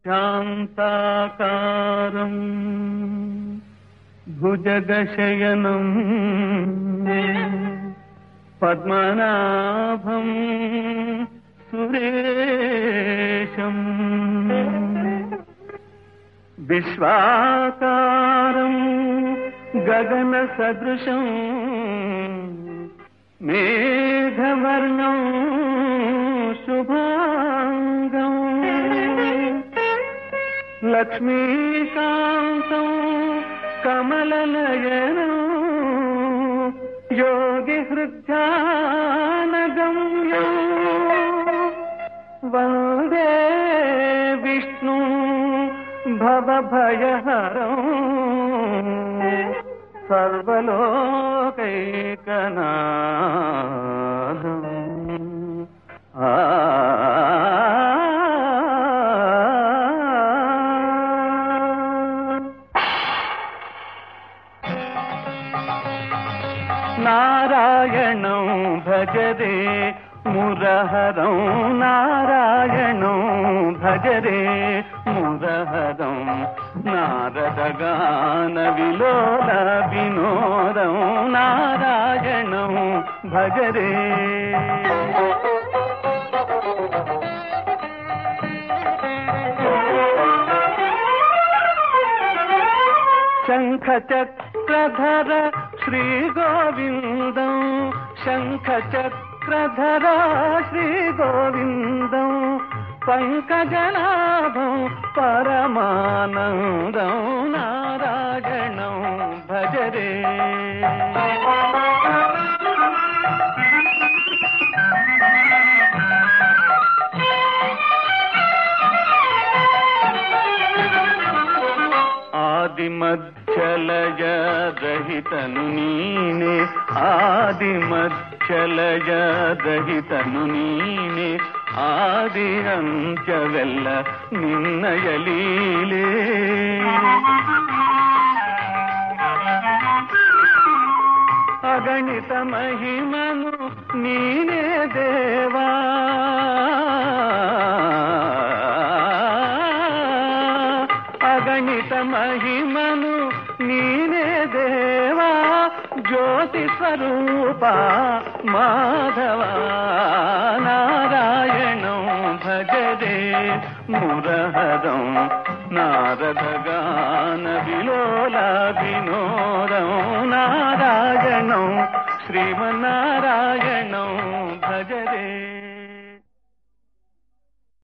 శాంతాకారం భుజగశయనం పద్మనాభం సురేశం విశ్వాకారం గగన సదృశం మేఘవర్ణం శుభాంగం లక్ష్మీకాంతం కమలనయనం యోగి హృద్యానగమ్యం వందే విష్ణు భవభయహరం సర్వలోకైకనాథం ఆ నారాయణం భజరే మురహరం నారాయణం భజరే మురహరం నారదగాన విలోల వినోదం నారాయణం భజరే శంఖ చక్రధర శ్రీ గోవిందం శంఖ చక్రధర శ్రీ గోవిందం పంకజనాభం పరమానందం నారాయణం భజరే ఆది మధ్యలయ రహితను నీనే ఆది మధ్యలయ రహితను నీనే ఆది అంత్యವೆಲ್ಲ ನಿನ್ನಯ ಲೀಲೆ అగణిత మహిమను నీనే దేవా అగణిత మహిమను నీనే దేవా జ్యోతి స్వరూప మాధవ నారాయణం భజరే మురహరం నారదగాన విలోల వినోదం నారాయణం శ్రీమన్నారాయణం భజరే